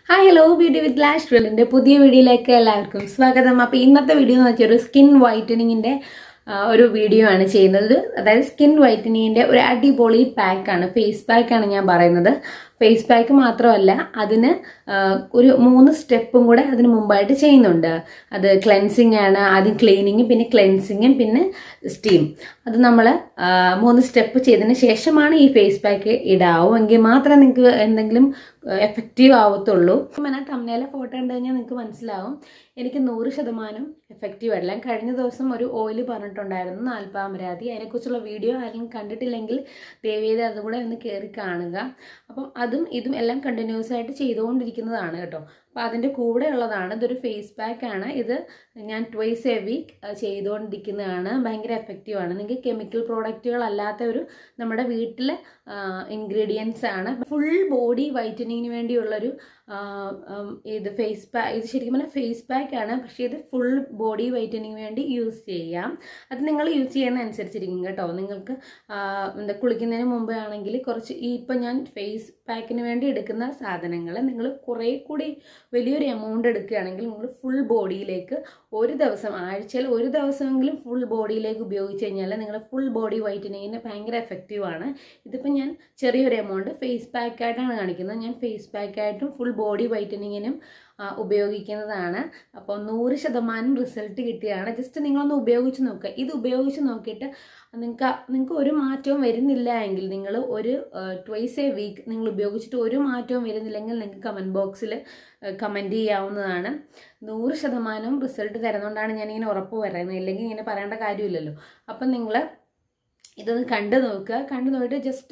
Hi hello beauty with ലാഷ് ഡ്രില്ലിൻ്റെ പുതിയ വീഡിയോയിലേക്ക് എല്ലാവർക്കും സ്വാഗതം അപ്പോൾ ഇന്നത്തെ വീഡിയോ എന്ന് വെച്ചാൽ ഒരു സ്കിൻ വൈറ്റനിങ്ങിൻ്റെ ഒരു വീഡിയോ ആണ് ചെയ്യുന്നത് അതായത് സ്കിൻ വൈറ്റനിങ്ങിൻ്റെ ഒരു അടിപൊളി പാക്കാണ് ഫേസ് പാക്കാണ് ഞാൻ പറയുന്നത് ഫേസ് പാക്ക് മാത്രമല്ല അതിന് ആ, ഒരു മൂന്ന് സ്റ്റെപ്പും കൂടെ അതിന് മുമ്പായിട്ട് ചെയ്യുന്നുണ്ട് അത് ക്ലെൻസിങ് ആണ് ആദ്യം ക്ലീനിങ് പിന്നെ ക്ലെൻസിങ്ങും പിന്നെ സ്റ്റീം അത് നമ്മൾ മൂന്ന് സ്റ്റെപ്പ് ചെയ്തതിന് ശേഷമാണ് ഈ ഫേസ് പാക്ക് ഇടാവൂ എങ്കിൽ മാത്രമേ നിങ്ങൾക്ക് എന്തെങ്കിലും എഫക്റ്റീവ് ആവത്തുള്ളൂ ഞാൻ തമ്മിലെ ഫോട്ടോ കണ്ടു കഴിഞ്ഞാൽ നിങ്ങൾക്ക് മനസ്സിലാവും എനിക്ക് നൂറ് ശതമാനം എഫക്റ്റീവ് ആയിട്ടില്ല ഞാൻ കഴിഞ്ഞ ദിവസം ഒരു ഓയിൽ പറഞ്ഞിട്ടുണ്ടായിരുന്നു നാൽപ്പാമരാതി അതിനെക്കുറിച്ചുള്ള വീഡിയോ ആരെങ്കിലും കണ്ടിട്ടില്ലെങ്കിൽ ദയവേത് അതും കൂടെ ഒന്ന് കയറി കാണുക അപ്പം അതും ഇതും എല്ലാം കണ്ടിന്യൂസ് ആയിട്ട് ചെയ്തുകൊണ്ടിരിക്കുന്നതാണ് കേട്ടോ അപ്പോൾ അതിൻ്റെ കൂടെ ഉള്ളതാണ് ഇതൊരു ഫേസ് പാക്ക് ആണ് ഇത് ഞാൻ ട്വൈസ് എ വീക്ക് ചെയ്തുകൊണ്ടിരിക്കുന്നതാണ് ഭയങ്കര എഫക്റ്റീവ് ആണ് നിങ്ങൾക്ക് കെമിക്കൽ പ്രോഡക്റ്റുകൾ അല്ലാത്ത ഒരു നമ്മുടെ വീട്ടിലെ ഇൻഗ്രീഡിയൻസ് ആണ് ഫുൾ ബോഡി വൈറ്റനിങ്ങിന് വേണ്ടിയുള്ളൊരു ആ, ഉം, ഇത് ഫേസ് പാക്ക് ഇത് ശരിക്കും പറഞ്ഞാൽ ഫേസ് പാക്ക് ആണ് പക്ഷേ ഇത് ഫുൾ ബോഡി വൈറ്റനിങ്ങിന് വേണ്ടി യൂസ് ചെയ്യാം അത് നിങ്ങൾ യൂസ് ചെയ്യുന്ന അനുസരിച്ചിരിക്കും കേട്ടോ നിങ്ങൾക്ക് ആ, എന്താ കുളിക്കുന്നതിന് മുമ്പ് ആണെങ്കിൽ കുറച്ച് ഈ ഇപ്പം ഞാൻ ഫേസ് പാക്കിന് വേണ്ടി എടുക്കുന്ന സാധനങ്ങൾ നിങ്ങൾ കുറേ കൂടി വലിയൊരു എമൗണ്ട് എടുക്കുകയാണെങ്കിൽ നിങ്ങൾ ഫുൾ ബോഡിയിലേക്ക് ഒരു ദിവസം ആഴ്ചയിൽ ഒരു ദിവസമെങ്കിലും ഫുൾ ബോഡിയിലേക്ക് ഉപയോഗിച്ച് കഴിഞ്ഞാൽ നിങ്ങൾ ഫുൾ ബോഡി വൈറ്റനിങ്ങിന് ഭയങ്കര എഫക്റ്റീവ് ആണ് ഇതിപ്പോൾ ഞാൻ ചെറിയൊരു എമൗണ്ട് ഫേസ് പാക്കായിട്ടാണ് കാണിക്കുന്നത് ഞാൻ ഫേസ് പാക്കായിട്ടും ഫുൾ ബോഡി വൈറ്റനിങ്ങിനും ആ, ഉപയോഗിക്കുന്നതാണ് അപ്പോൾ നൂറ് ശതമാനം റിസൾട്ട് കിട്ടിയതാണ് ജസ്റ്റ് നിങ്ങളൊന്ന് ഉപയോഗിച്ച് നോക്കുക ഇത് ഉപയോഗിച്ച് നോക്കിയിട്ട് നിങ്ങൾക്ക് നിങ്ങൾക്ക് ഒരു മാറ്റവും വരുന്നില്ല എങ്കിൽ നിങ്ങൾ ഒരു ട്വൈസ് എ വീക്ക് നിങ്ങൾ ഉപയോഗിച്ചിട്ട് ഒരു മാറ്റവും വരുന്നില്ലെങ്കിൽ നിങ്ങൾക്ക് കമൻറ്റ് ബോക്സിൽ കമൻറ്റ് ചെയ്യാവുന്നതാണ് നൂറ് ശതമാനം റിസൾട്ട് തരുന്നതുകൊണ്ടാണ് ഞാനിങ്ങനെ ഉറപ്പ് പറയുന്നത് ഇല്ലെങ്കിൽ ഇങ്ങനെ പറയേണ്ട കാര്യമില്ലല്ലോ അപ്പം നിങ്ങൾ ഇതൊന്ന് കണ്ടു നോക്കുക കണ്ടു നോക്കിയിട്ട് ജസ്റ്റ്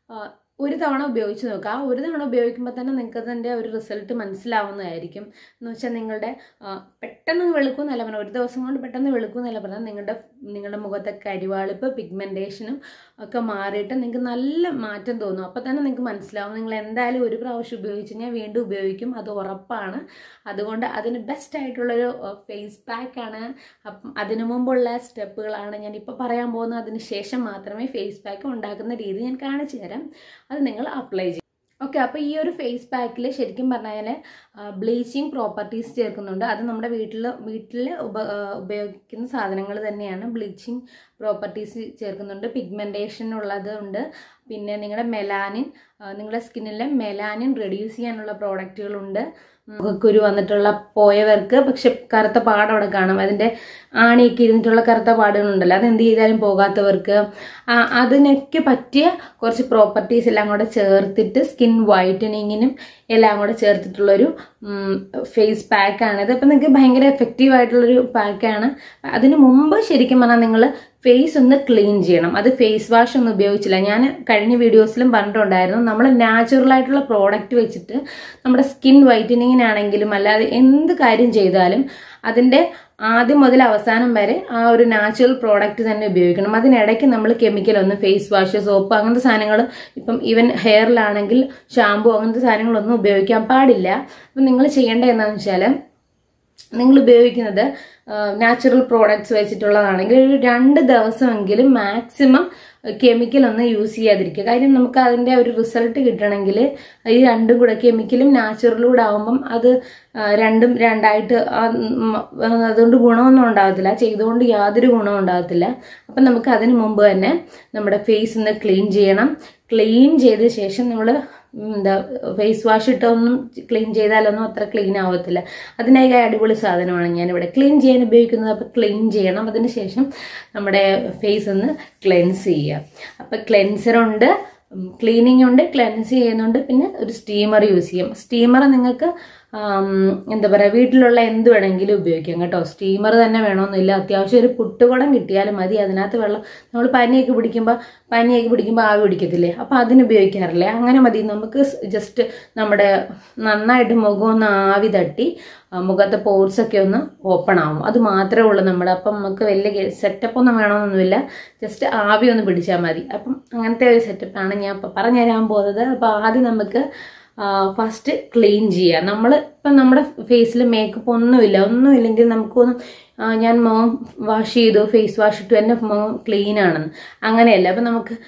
ഒരു തവണ ഉപയോഗിച്ച് നോക്കുക ആ ഒരു തവണ ഉപയോഗിക്കുമ്പോൾ തന്നെ നിങ്ങൾക്ക് അതിൻ്റെ ഒരു റിസൾട്ട് മനസ്സിലാവുന്നതായിരിക്കും എന്ന് വെച്ചാൽ നിങ്ങളുടെ ആ, പെട്ടെന്ന് വെളുക്കും എന്നല്ല പറഞ്ഞാൽ ഒരു ദിവസം കൊണ്ട് പെട്ടെന്ന് വെളുക്കും എന്നല്ല പറഞ്ഞാൽ നിങ്ങളുടെ നിങ്ങളുടെ മുഖത്തെ കരിവാളിപ്പ് പിഗ്മെൻറ്റേഷനും ഒക്കെ മാറിയിട്ട് നിങ്ങൾക്ക് നല്ല മാറ്റം തോന്നും അപ്പോൾ തന്നെ നിങ്ങൾക്ക് മനസ്സിലാവും നിങ്ങൾ എന്തായാലും ഒരു പ്രാവശ്യം ഉപയോഗിച്ച് കഴിഞ്ഞാൽ വീണ്ടും ഉപയോഗിക്കും അത് ഉറപ്പാണ് അതുകൊണ്ട് അതിന് ബെസ്റ്റ് ആയിട്ടുള്ളൊരു ഫേസ് പാക്കാണ് അപ്പം അതിനു മുമ്പുള്ള സ്റ്റെപ്പുകളാണ് ഞാൻ ഇപ്പോൾ പറയാൻ പോകുന്നത് അതിന് ശേഷം മാത്രമേ ഫേസ് പാക്ക് ഉണ്ടാക്കുന്ന രീതി ഞാൻ കാണിച്ചു തരാം അത് നിങ്ങൾ അപ്ലൈ ചെയ്യും ഓക്കെ അപ്പോൾ ഈ ഒരു ഫേസ് പാക്കിൽ ശരിക്കും പറഞ്ഞാൽ ബ്ലീച്ചിങ് പ്രോപ്പർട്ടീസ് ചേർക്കുന്നുണ്ട് അത് നമ്മുടെ വീട്ടിൽ വീട്ടിൽ ഉപ ആ, ഉപയോഗിക്കുന്ന സാധനങ്ങൾ തന്നെയാണ് ബ്ലീച്ചിങ് പ്രോപ്പർട്ടീസ് ചേർക്കുന്നുണ്ട് പിഗ്മെൻറ്റേഷൻ ഉള്ളത് ഉണ്ട് പിന്നെ നിങ്ങളുടെ മെലാനിൻ ആ, നിങ്ങളുടെ സ്കിന്നിലെ മെലാനിൻ റെഡ്യൂസ് ചെയ്യാനുള്ള പ്രോഡക്റ്റുകളുണ്ട് മുഖക്കുരു വന്നിട്ടുള്ള പോയവർക്ക് പക്ഷെ കറുത്ത പാട് അവിടെ കാണും അതിൻ്റെ ആണിയൊക്കെ ഇരുന്നിട്ടുള്ള കറുത്ത പാടുകളുണ്ടല്ലോ അത് എന്ത് ചെയ്താലും പോകാത്തവർക്ക് ആ, അതിനൊക്കെ പറ്റിയ കുറച്ച് പ്രോപ്പർട്ടീസ് എല്ലാം കൂടെ ചേർത്തിട്ട് സ്കിൻ വൈറ്റനിങ്ങിനും എല്ലാം കൂടെ ചേർത്തിട്ടുള്ളൊരു ഫേസ് പാക്കാണിത് അപ്പം നിങ്ങൾക്ക് ഭയങ്കര എഫക്റ്റീവ് ആയിട്ടുള്ളൊരു പാക്കാണ് അതിന് മുമ്പ് ശരിക്കും പറഞ്ഞാൽ നിങ്ങൾ ഫേസ് ഒന്ന് ക്ലീൻ ചെയ്യണം അത് ഫേസ് വാഷ് ഒന്നും ഉപയോഗിച്ചില്ല ഞാൻ കഴിഞ്ഞ വീഡിയോസിലും പറഞ്ഞിട്ടുണ്ടായിരുന്നു നമ്മൾ നാച്ചുറൽ ആയിട്ടുള്ള പ്രോഡക്റ്റ് വെച്ചിട്ട് നമ്മുടെ സ്കിൻ വൈറ്റനിങ്ങിനാണെങ്കിലും അല്ലാതെ എന്ത് കാര്യം ചെയ്താലും അതിൻ്റെ ആദ്യം മുതൽ അവസാനം വരെ ആ ഒരു നാച്ചുറൽ പ്രോഡക്റ്റ് തന്നെ ഉപയോഗിക്കണം അതിനിടയ്ക്ക് നമ്മൾ കെമിക്കൽ ഒന്ന് ഫേസ് വാഷ് സോപ്പ് അങ്ങനത്തെ സാധനങ്ങൾ ഇപ്പം ഈവൻ ഹെയറിലാണെങ്കിൽ ഷാമ്പു അങ്ങനത്തെ സാധനങ്ങളൊന്നും ഉപയോഗിക്കാൻ പാടില്ല അപ്പം നിങ്ങൾ ചെയ്യേണ്ടത് എന്താണെന്ന് വെച്ചാൽ നിങ്ങൾ ഉപയോഗിക്കുന്നത് നാച്ചുറൽ പ്രോഡക്ട്സ് വെച്ചിട്ടുള്ളതാണെങ്കിൽ ഒരു രണ്ട് ദിവസമെങ്കിലും മാക്സിമം കെമിക്കൽ ഒന്നും യൂസ് ചെയ്യാതിരിക്കുക കാര്യം നമുക്ക് അതിൻ്റെ ഒരു റിസൾട്ട് കിട്ടണമെങ്കിൽ ഈ രണ്ടും കൂടെ കെമിക്കലും നാച്ചുറലും കൂടെ ആകുമ്പം അത് ആ, രണ്ടും രണ്ടായിട്ട് ആ, ഉം, അതുകൊണ്ട് ഗുണമൊന്നും ഉണ്ടാകത്തില്ല ചെയ്തുകൊണ്ട് യാതൊരു ഗുണവും ഉണ്ടാകത്തില്ല അപ്പം നമുക്ക് അതിന് മുമ്പ് തന്നെ നമ്മുടെ ഫേസ് ഒന്ന് ക്ലീൻ ചെയ്യണം ക്ലീൻ ചെയ്ത ശേഷം നമ്മൾ എന്താ ഫേസ് വാഷ് ഇട്ടൊന്നും ക്ലീൻ ചെയ്താലൊന്നും അത്ര ക്ലീൻ ആവത്തില്ല അതിനായി അടിപൊളി സാധനമാണ് ഞാനിവിടെ ക്ലീൻ ചെയ്യാൻ ഉപയോഗിക്കുന്നത് അപ്പോൾ ക്ലീൻ ചെയ്യണം അതിന് ശേഷം നമ്മുടെ ഫേസ് ഒന്ന് ക്ലെൻസ് ചെയ്യുക അപ്പോൾ ക്ലെൻസറുണ്ട് ക്ലീനിങ് ഉണ്ട് ക്ലെൻസ് ചെയ്യുന്നുണ്ട് പിന്നെ ഒരു സ്റ്റീമർ യൂസ് ചെയ്യും സ്റ്റീമർ നിങ്ങൾക്ക് ആം, എന്താ പറയുക വീട്ടിലുള്ള എന്ത് വേണമെങ്കിലും ഉപയോഗിക്കാം കേട്ടോ സ്റ്റീമർ തന്നെ വേണമെന്നില്ല അത്യാവശ്യം ഒരു പുട്ടുകുടം കിട്ടിയാലും മതി അതിനകത്ത് വെള്ളം നമ്മൾ പനിയൊക്കെ പിടിക്കുമ്പോൾ പനിയൊക്കെ പിടിക്കുമ്പോൾ ആവി പിടിക്കത്തില്ലേ അപ്പോൾ അതിന് ഉപയോഗിക്കാറില്ലേ അങ്ങനെ മതി നമുക്ക് ജസ്റ്റ് നമ്മുടെ നന്നായിട്ട് മുഖം ഒന്ന് ആവി തട്ടി ആ, മുഖത്തെ പോർസ് ഒക്കെ ഒന്ന് ഓപ്പൺ ആവും അത് മാത്രമേ ഉള്ളൂ നമ്മുടെ അപ്പം നമുക്ക് വലിയ സെറ്റപ്പ് ഒന്നും വേണമെന്നൊന്നുമില്ല ജസ്റ്റ് ആവി ഒന്ന് പിടിച്ചാൽ മതി അപ്പം അങ്ങനത്തെ ഒരു സെറ്റപ്പാണ് ഞാൻ ഇപ്പോൾ പറഞ്ഞുതരാൻ പോകുന്നത് അപ്പോൾ ആദ്യം നമുക്ക് ഫസ്റ്റ് ക്ലീൻ ചെയ്യുക നമ്മൾ ഇപ്പം നമ്മുടെ ഫേസിൽ മേക്കപ്പ് ഒന്നുമില്ല ഒന്നുമില്ലെങ്കിൽ നമുക്കൊന്നും ആ, ഞാൻ മുഖം വാഷ് ചെയ്തു ഫേസ് വാഷ് ഇട്ടു എൻ്റെ മുഖം ക്ലീൻ ആണെന്ന് അങ്ങനെയല്ല അപ്പം നമുക്ക്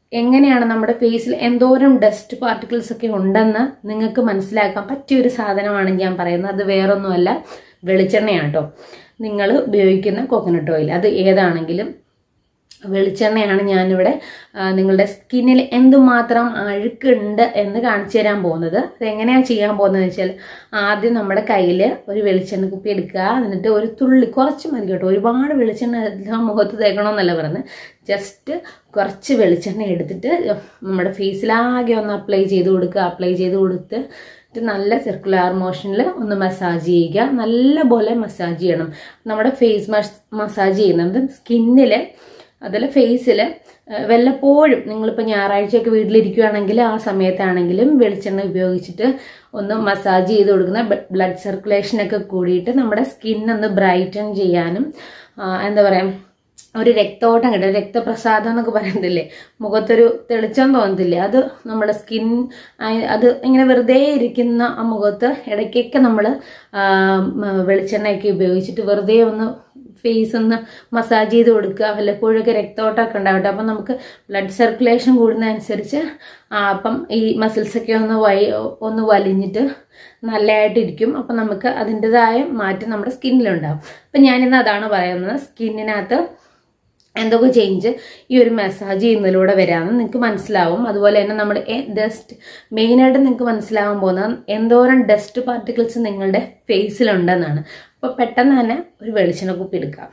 എങ്ങനെയാണ് നമ്മുടെ ഫേസിൽ എന്തോരം ഡസ്റ്റ് പാർട്ടിക്കിൾസ് ഒക്കെ ഉണ്ടെന്ന് നിങ്ങൾക്ക് മനസ്സിലാക്കാൻ പറ്റിയ ഒരു സാധനമാണ് ഞാൻ പറയുന്നത് അത് വേറൊന്നുമല്ല വെളിച്ചെണ്ണയാണ് കേട്ടോ നിങ്ങൾ ഉപയോഗിക്കുന്ന കോക്കനട്ട് ഓയിൽ അത് ഏതാണെങ്കിലും വെളിച്ചെണ്ണയാണ് ഞാനിവിടെ ആ, നിങ്ങളുടെ സ്കിന്നിൽ എന്തുമാത്രം അഴുക്കുണ്ട് എന്ന് കാണിച്ചു തരാൻ പോകുന്നത് അതെങ്ങനെയാണ് ചെയ്യാൻ പോകുന്നത് വെച്ചാൽ ആദ്യം നമ്മുടെ കയ്യിൽ ഒരു വെളിച്ചെണ്ണ കുപ്പി എടുക്കുക എന്നിട്ട് ഒരു തുള്ളി കുറച്ച് മതി കേട്ടോ ഒരുപാട് വെളിച്ചെണ്ണ എല്ലാം മുഖത്ത് തേക്കണമെന്നല്ല പറയുന്നത് ജസ്റ്റ് കുറച്ച് വെളിച്ചെണ്ണ എടുത്തിട്ട് നമ്മുടെ ഫേസിലാകെ ഒന്ന് അപ്ലൈ ചെയ്ത് കൊടുക്കുക അപ്ലൈ ചെയ്ത് കൊടുത്ത് എന്നിട്ട് നല്ല സർക്കുലർ മോഷനിൽ ഒന്ന് മസാജ് ചെയ്യുക നല്ലപോലെ മസാജ് ചെയ്യണം നമ്മുടെ ഫേസ് മസാജ് ചെയ്യുന്നത് സ്കിന്നിൽ അതിൽ ഫേസിൽ വല്ലപ്പോഴും നിങ്ങളിപ്പോൾ ഞായറാഴ്ചയൊക്കെ വീട്ടിലിരിക്കുകയാണെങ്കിൽ ആ സമയത്താണെങ്കിലും വെളിച്ചെണ്ണ ഉപയോഗിച്ചിട്ട് ഒന്ന് മസാജ് ചെയ്ത് കൊടുക്കുന്ന ബ്ലഡ് സർക്കുലേഷനൊക്കെ കൂടിയിട്ട് നമ്മുടെ സ്കിന്നൊന്ന് ബ്രൈറ്റൻ ചെയ്യാനും ആ, എന്താ പറയുക ഒരു രക്തോട്ടം കിട്ടും രക്തപ്രസാദം എന്നൊക്കെ പറയുന്നില്ലേ മുഖത്തൊരു തെളിച്ചം തോന്നത്തില്ലേ അത് നമ്മുടെ സ്കിൻ അത് ഇങ്ങനെ വെറുതെ ഇരിക്കുന്ന ആ മുഖത്ത് ഇടയ്ക്കൊക്കെ നമ്മൾ വെളിച്ചെണ്ണയൊക്കെ ഉപയോഗിച്ചിട്ട് വെറുതെ ഒന്ന് ഫേസ് ഒന്ന് മസാജ് ചെയ്ത് കൊടുക്കുക വല്ലപ്പോഴൊക്കെ രക്തോട്ടമൊക്കെ ഉണ്ടാവട്ടെ അപ്പം നമുക്ക് ബ്ലഡ് സർക്കുലേഷൻ കൂടുന്നതനുസരിച്ച് ആ, അപ്പം ഈ മസിൽസൊക്കെ ഒന്ന് വൈ ഒന്ന് വലിഞ്ഞിട്ട് നല്ലതായിട്ടിരിക്കും അപ്പം നമുക്ക് അതിൻ്റെതായ മാറ്റം നമ്മുടെ സ്കിന്നിലുണ്ടാവും അപ്പം ഞാനിന്ന് അതാണ് പറയുന്നത് സ്കിന്നിനകത്ത് എന്തൊക്കെ ചേഞ്ച് ഈ ഒരു മസാജ് ചെയ്യുന്നതിലൂടെ വരാമെന്ന് നിങ്ങൾക്ക് മനസ്സിലാവും അതുപോലെ തന്നെ നമ്മുടെ ഡസ്റ്റ് മെയിനായിട്ട് നിങ്ങൾക്ക് മനസ്സിലാവാൻ പോകുന്നത് എന്തോരം ഡസ്റ്റ് പാർട്ടിക്കിൾസ് നിങ്ങളുടെ ഫേസിലുണ്ടെന്നാണ് അപ്പോൾ പെട്ടെന്ന് തന്നെ ഒരു വെളിച്ചെണ്ണ കുപ്പി എടുക്കാം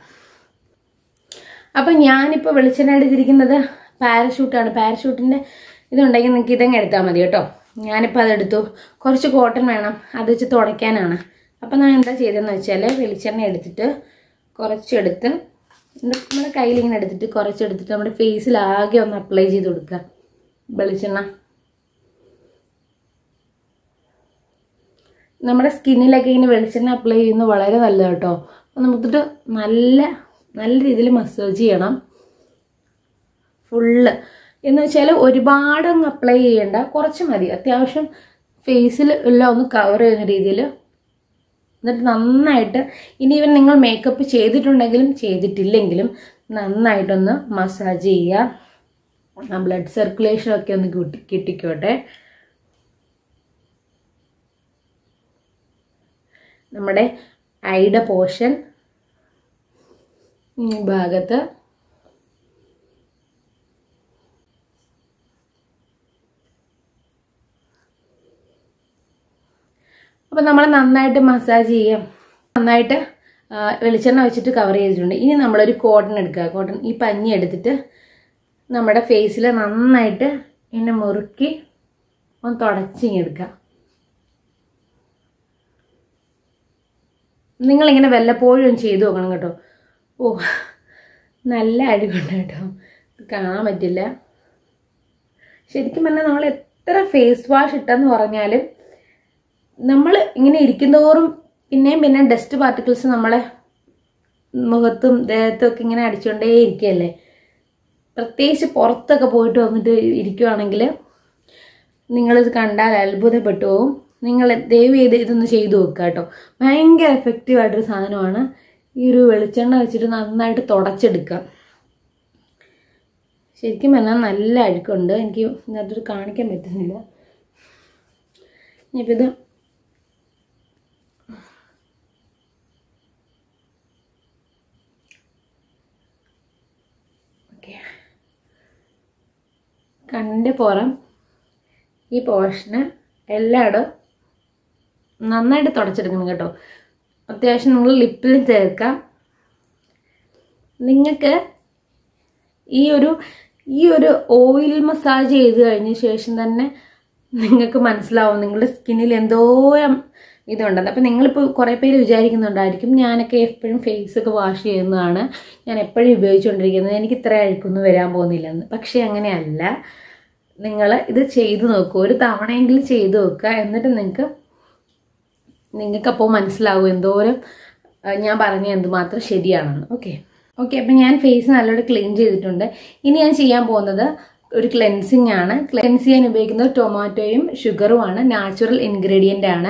അപ്പം ഞാനിപ്പോൾ വെളിച്ചെണ്ണ എടുത്തിരിക്കുന്നത് പാരഷൂട്ടാണ് പാരഷൂട്ടിൻ്റെ ഇതുണ്ടെങ്കിൽ നിങ്ങൾക്ക് ഇതങ്ങ് എടുത്താൽ മതി കേട്ടോ ഞാനിപ്പോൾ അതെടുത്തു കുറച്ച് കോട്ടൺ വേണം അത് വെച്ച് തുടയ്ക്കാനാണ് അപ്പം ഞാൻ എന്താ ചെയ്തതെന്ന് വെച്ചാൽ വെളിച്ചെണ്ണ എടുത്തിട്ട് കുറച്ചെടുത്ത് നമ്മുടെ കയ്യിൽ ഇങ്ങനെ എടുത്തിട്ട് കുറച്ചെടുത്തിട്ട് നമ്മുടെ ഫേസിൽ ആകെ ഒന്ന് അപ്ലൈ ചെയ്ത് കൊടുക്കുക വെളിച്ചെണ്ണ നമ്മുടെ സ്കിന്നിലൊക്കെ ഇങ്ങനെ വെളിച്ചെണ്ണ അപ്ലൈ ചെയ്യുന്നത് വളരെ നല്ലത് കേട്ടോ അപ്പം നമുക്കിട്ട് നല്ല നല്ല രീതിയിൽ മസാജ് ചെയ്യണം ഫുള്ള് എന്ന് വെച്ചാൽ ഒരുപാട് അങ്ങ് അപ്ലൈ ചെയ്യണ്ട കുറച്ച് മതി അത്യാവശ്യം ഫേസിൽ എല്ലാം ഒന്ന് കവർ ചെയ്യുന്ന രീതിയിൽ എന്നിട്ട് നന്നായിട്ട് ഇനി ഇവൻ നിങ്ങൾ മേക്കപ്പ് ചെയ്തിട്ടുണ്ടെങ്കിലും ചെയ്തിട്ടില്ലെങ്കിലും നന്നായിട്ടൊന്ന് മസാജ് ചെയ്യുക ആ ബ്ലഡ് സർക്കുലേഷൻ ഒക്കെ ഒന്ന് കിട്ടി കിട്ടിക്കോട്ടെ നമ്മുടെ ഐയുടെ പോർഷൻ ഈ ഭാഗത്ത് അപ്പം നമ്മൾ നന്നായിട്ട് മസാജ് ചെയ്യാം നന്നായിട്ട് ആ, വെളിച്ചെണ്ണ വെച്ചിട്ട് കവർ ചെയ്തിട്ടുണ്ട് ഇനി നമ്മളൊരു കോട്ടൺ എടുക്കുക കോട്ടൺ ഈ പഞ്ഞി എടുത്തിട്ട് നമ്മുടെ ഫേസിൽ നന്നായിട്ട് ഇങ്ങനെ മുറുക്കി ഒന്ന് തുടച്ചിങ്ങെടുക്കുക നിങ്ങളിങ്ങനെ വല്ലപ്പോഴും ചെയ്തു നോക്കണം കേട്ടോ ഓ നല്ല അടികൊണ്ട് കേട്ടോ ഇത് കാണാൻ പറ്റില്ല ശരിക്കും പറഞ്ഞാൽ നമ്മൾ എത്ര ഫേസ് വാഷ് ഇട്ടെന്ന് പറഞ്ഞാലും നമ്മൾ ഇങ്ങനെ ഇരിക്കുന്തോറും പിന്നെയും പിന്നെ ഡസ്റ്റ് പാർട്ടിക്കിൾസ് നമ്മളെ മുഖത്തും ദേഹത്തും ഒക്കെ ഇങ്ങനെ അടിച്ചുകൊണ്ടേ ഇരിക്കുകയല്ലേ പ്രത്യേകിച്ച് പുറത്തൊക്കെ പോയിട്ട് വന്നിട്ട് ഇരിക്കുവാണെങ്കിൽ നിങ്ങളിത് കണ്ടാൽ അത്ഭുതപ്പെട്ടു പോകും നിങ്ങൾ ദയവ് ചെയ്ത് ഇതൊന്ന് ചെയ്തു നോക്കുക കേട്ടോ ഭയങ്കര എഫക്റ്റീവ് ആയിട്ടൊരു സാധനമാണ് ഈ ഒരു വെളിച്ചെണ്ണ വെച്ചിട്ട് നന്നായിട്ട് തുടച്ചെടുക്കുക ശരിക്കും പറഞ്ഞാൽ നല്ല അഴുക്കുണ്ട് എനിക്ക് ഇതിനകത്തൊരു കാണിക്കാൻ പറ്റുന്നില്ല ഇനിയിപ്പോൾ ഇത് ഓക്കെ കണ്ണിൻ്റെ പുറം ഈ പോർഷന് എല്ലായിടും നന്നായിട്ട് തുടച്ചെടുക്കണം കേട്ടോ അത്യാവശ്യം നിങ്ങൾ ലിപ്പിലും ചേർക്കാം നിങ്ങൾക്ക് ഈ ഒരു ഈ ഒരു ഓയിൽ മസാജ് ചെയ്ത് കഴിഞ്ഞ ശേഷം തന്നെ നിങ്ങൾക്ക് മനസ്സിലാവും നിങ്ങളുടെ സ്കിന്നിൽ എന്തോരം ഇതുണ്ടെന്ന് അപ്പം നിങ്ങളിപ്പോൾ കുറേ പേര് വിചാരിക്കുന്നുണ്ടായിരിക്കും ഞാനൊക്കെ എപ്പോഴും ഫേസ് ഒക്കെ വാഷ് ചെയ്യുന്നതാണ് ഞാൻ എപ്പോഴും ഉപയോഗിച്ചുകൊണ്ടിരിക്കുന്നത് എനിക്ക് ഇത്ര അഴുക്കൊന്നും വരാൻ പോകുന്നില്ലെന്ന് പക്ഷേ അങ്ങനെയല്ല നിങ്ങൾ ഇത് ചെയ്തു നോക്കുക ഒരു തവണയെങ്കിലും ചെയ്തു നോക്കുക എന്നിട്ട് നിങ്ങൾക്ക് നിങ്ങൾക്കപ്പോൾ മനസ്സിലാവും എന്തോരം ആ, ഞാൻ പറഞ്ഞ എന്തുമാത്രം ശരിയാണെന്ന് ഓക്കെ ഓക്കെ അപ്പം ഞാൻ ഫേസ് നല്ലോണം ക്ലീൻ ചെയ്തിട്ടുണ്ട് ഇനി ഞാൻ ചെയ്യാൻ പോകുന്നത് ഒരു ക്ലെൻസിങ് ആണ് ക്ലെൻസ് ചെയ്യാൻ ഉപയോഗിക്കുന്നത് ടൊമാറ്റോയും ഷുഗറുമാണ് നാച്ചുറൽ ഇൻഗ്രീഡിയൻ്റ് ആണ്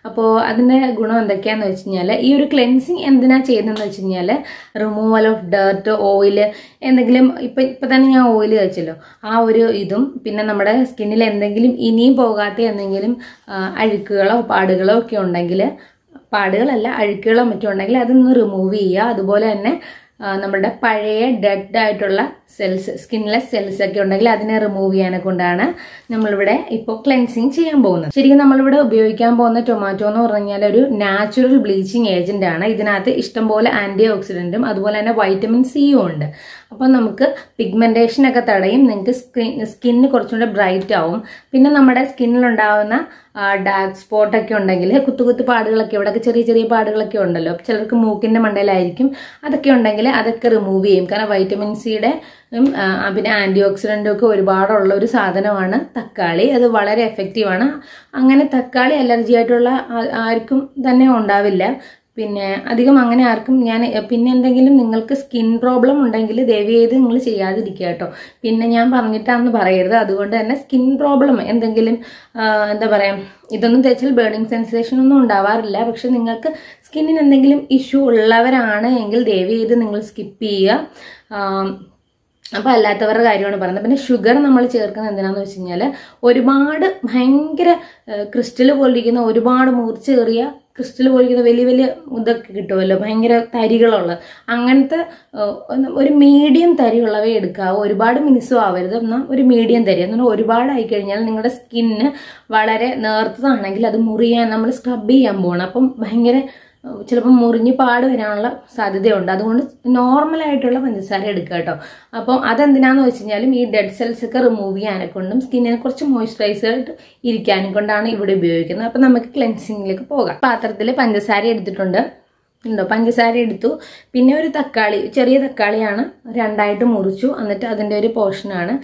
അപ്പോൾ അതിൻ്റെ ഗുണം എന്തൊക്കെയാന്ന് വെച്ച് കഴിഞ്ഞാൽ ഈ ഒരു ക്ലെൻസിങ് എന്തിനാ ചെയ്യുന്നതെന്ന് വെച്ച് കഴിഞ്ഞാൽ റിമൂവൽ ഓഫ് ഡേർട്ട് ഓയിൽ എന്തെങ്കിലും ഇപ്പം ഇപ്പം തന്നെ ഞാൻ ഓയിൽ വെച്ചല്ലോ ആ ഒരു ഇതും പിന്നെ നമ്മുടെ സ്കിന്നിൽ എന്തെങ്കിലും ഇനിയും പോകാത്ത എന്തെങ്കിലും ആ, അഴുക്കുകളോ പാടുകളോ ഒക്കെ ഉണ്ടെങ്കിൽ പാടുകളല്ല അഴുക്കുകളോ മറ്റോ ഉണ്ടെങ്കിൽ അതൊന്ന് റിമൂവ് ചെയ്യുക അതുപോലെ തന്നെ ആ, നമ്മുടെ പഴയ ഡെഡ് ആയിട്ടുള്ള സെൽസ് സ്കിന്നിലെ സെൽസ് ഒക്കെ ഉണ്ടെങ്കിൽ അതിനെ റിമൂവ് ചെയ്യാനെ കൊണ്ടാണ് നമ്മളിവിടെ ഇപ്പോൾ ക്ലെൻസിങ് ചെയ്യാൻ പോകുന്നത് ശരിക്കും നമ്മളിവിടെ ഉപയോഗിക്കാൻ പോകുന്ന ടൊമാറ്റോ എന്ന് പറഞ്ഞു കഴിഞ്ഞാൽ ഒരു നാച്ചുറൽ ബ്ലീച്ചിങ് ഏജന്റ് ആണ് ഇതിനകത്ത് ഇഷ്ടംപോലെ ആന്റി ഓക്സിഡന്റും അതുപോലെ തന്നെ വൈറ്റമിൻ സിയും ഉണ്ട് അപ്പോൾ നമുക്ക് പിഗ്മെന്റേഷൻ ഒക്കെ തടയും നിങ്ങൾക്ക് സ്കിന്ന് കുറച്ചുകൂടെ ബ്രൈറ്റ് ആവും പിന്നെ നമ്മുടെ സ്കിന്നിലുണ്ടാവുന്ന ഡാർക്ക് സ്പോട്ട് ഒക്കെ ഉണ്ടെങ്കിൽ കുത്തു കുത്തു പാടുകളൊക്കെ ഇവിടെയൊക്കെ ചെറിയ ചെറിയ പാടുകളൊക്കെ ഉണ്ടല്ലോ ചിലർക്ക് മൂക്കിന്റെ മണ്ടയിലായിരിക്കും അതൊക്കെ ഉണ്ടെങ്കിൽ അതൊക്കെ റിമൂവ് ചെയ്യും കാരണം വൈറ്റമിൻ സിയുടെ ഉം, ആ, പിന്നെ ആന്റി ഓക്സിഡന്റും ഒക്കെ ഒരുപാടുള്ള ഒരു സാധനമാണ് തക്കാളി അത് വളരെ എഫക്റ്റീവാണ് അങ്ങനെ തക്കാളി അലർജി ആയിട്ടുള്ള ആ- ആർക്കും തന്നെ ഉണ്ടാവില്ല പിന്നെ അധികം അങ്ങനെ ആർക്കും ഞാൻ പിന്നെ എന്തെങ്കിലും നിങ്ങൾക്ക് സ്കിൻ പ്രോബ്ലം ഉണ്ടെങ്കിൽ ദയവ് ചെയ്ത് നിങ്ങൾ ചെയ്യാതിരിക്കുക കേട്ടോ പിന്നെ ഞാൻ പറഞ്ഞിട്ടാന്ന് പറയരുത് അതുകൊണ്ട് തന്നെ സ്കിൻ പ്രോബ്ലം എന്തെങ്കിലും ആ, എന്താ പറയുക ഇതൊന്നും തേച്ചാൽ ബേണിംഗ് സെൻസേഷൻ ഒന്നും ഉണ്ടാവാറില്ല പക്ഷെ നിങ്ങൾക്ക് സ്കിന്നിന് എന്തെങ്കിലും ഇഷ്യൂ ഉള്ളവരാണ് എങ്കിൽ ദയവ് ചെയ്ത് നിങ്ങൾ സ്കിപ്പ് ചെയ്യുക ആ, അപ്പോൾ അല്ലാത്തവരുടെ കാര്യമാണ് പറയുന്നത് പിന്നെ ഷുഗർ നമ്മൾ ചേർക്കുന്നത് എന്തിനാന്ന് വെച്ച് കഴിഞ്ഞാൽ ഒരുപാട് ഭയങ്കര ക്രിസ്റ്റൽ പോലിരിക്കുന്ന ഒരുപാട് മൂർച്ചയേറിയ ക്രിസ്റ്റൽ പോലിരിക്കുന്ന വലിയ വലിയ ഇതൊക്കെ കിട്ടുമല്ലോ ഭയങ്കര തരികളുള്ള അങ്ങനത്തെ ഏഹ്, ഒന്ന് ഒരു മീഡിയം തരിയുള്ളവ എടുക്കാവൂ ഒരുപാട് മിനുസും ആവരുത് എന്നാൽ ഒരു മീഡിയം തരി എന്നാൽ ഒരുപാടായി കഴിഞ്ഞാൽ നിങ്ങളുടെ സ്കിന്ന് വളരെ നേർത്തതാണെങ്കിൽ അത് മുറിയാൻ നമ്മൾ സ്ക്രബ് ചെയ്യാൻ പോകണം അപ്പം ഭയങ്കര ചിലപ്പോൾ മുറിഞ്ഞ് പാട് വരാനുള്ള സാധ്യതയുണ്ട് അതുകൊണ്ട് നോർമൽ ആയിട്ടുള്ള പഞ്ചസാര എടുക്കുക കേട്ടോ അപ്പോൾ അതെന്തിനാന്ന് വെച്ച് കഴിഞ്ഞാലും ഈ ഡെഡ് സെൽസ് ഒക്കെ റിമൂവ് ചെയ്യാനെ കൊണ്ടും സ്കിന്നിനെ കുറച്ച് മോയ്സ്ചറൈസ് ആയിട്ട് ഇരിക്കാനും കൊണ്ടാണ് ഇവിടെ ഉപയോഗിക്കുന്നത് അപ്പോൾ നമുക്ക് ക്ലെൻസിങ്ങിലേക്ക് പോകാം പാത്രത്തിൽ പഞ്ചസാര എടുത്തിട്ടുണ്ട് ഉണ്ടോ പഞ്ചസാര എടുത്തു പിന്നെ ഒരു തക്കാളി ചെറിയ തക്കാളിയാണ് രണ്ടായിട്ട് മുറിച്ചു എന്നിട്ട് അതിൻ്റെ ഒരു പോർഷനാണ്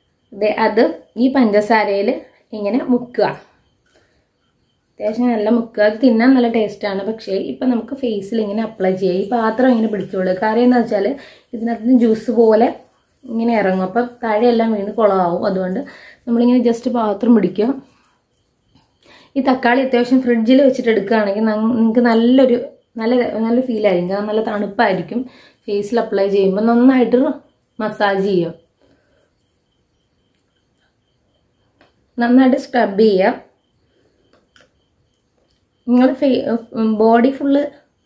അത് ഈ പഞ്ചസാരയിൽ ഇങ്ങനെ മുക്കുക അത്യാവശ്യം നല്ല മുക്കുക അത് തിന്നാൻ നല്ല ടേസ്റ്റാണ് പക്ഷേ ഇപ്പം നമുക്ക് ഫേസിൽ ഇങ്ങനെ അപ്ലൈ ചെയ്യുക ഈ പാത്രം ഇങ്ങനെ പിടിച്ചോളൂ കാര്യം എന്താ വെച്ചാൽ ഇതിനകത്ത് നിന്ന് ജ്യൂസ് പോലെ ഇങ്ങനെ ഇറങ്ങും അപ്പം താഴെയെല്ലാം വീണ് കുളമാവും അതുകൊണ്ട് നമ്മളിങ്ങനെ ജസ്റ്റ് പാത്രം പിടിക്കുക ഈ തക്കാളി അത്യാവശ്യം ഫ്രിഡ്ജിൽ വെച്ചിട്ട് എടുക്കുകയാണെങ്കിൽ നിങ്ങൾക്ക് നല്ലൊരു നല്ല നല്ല ഫീൽ ആയിരിക്കും കാരണം നല്ല തണുപ്പായിരിക്കും ഫേസിൽ അപ്ലൈ ചെയ്യുമ്പോൾ നന്നായിട്ട് മസാജ് ചെയ്യുക നന്നായിട്ട് സ്ക്രബ് ചെയ്യുക നിങ്ങൾ ഫേ ബോഡി ഫുള്ള്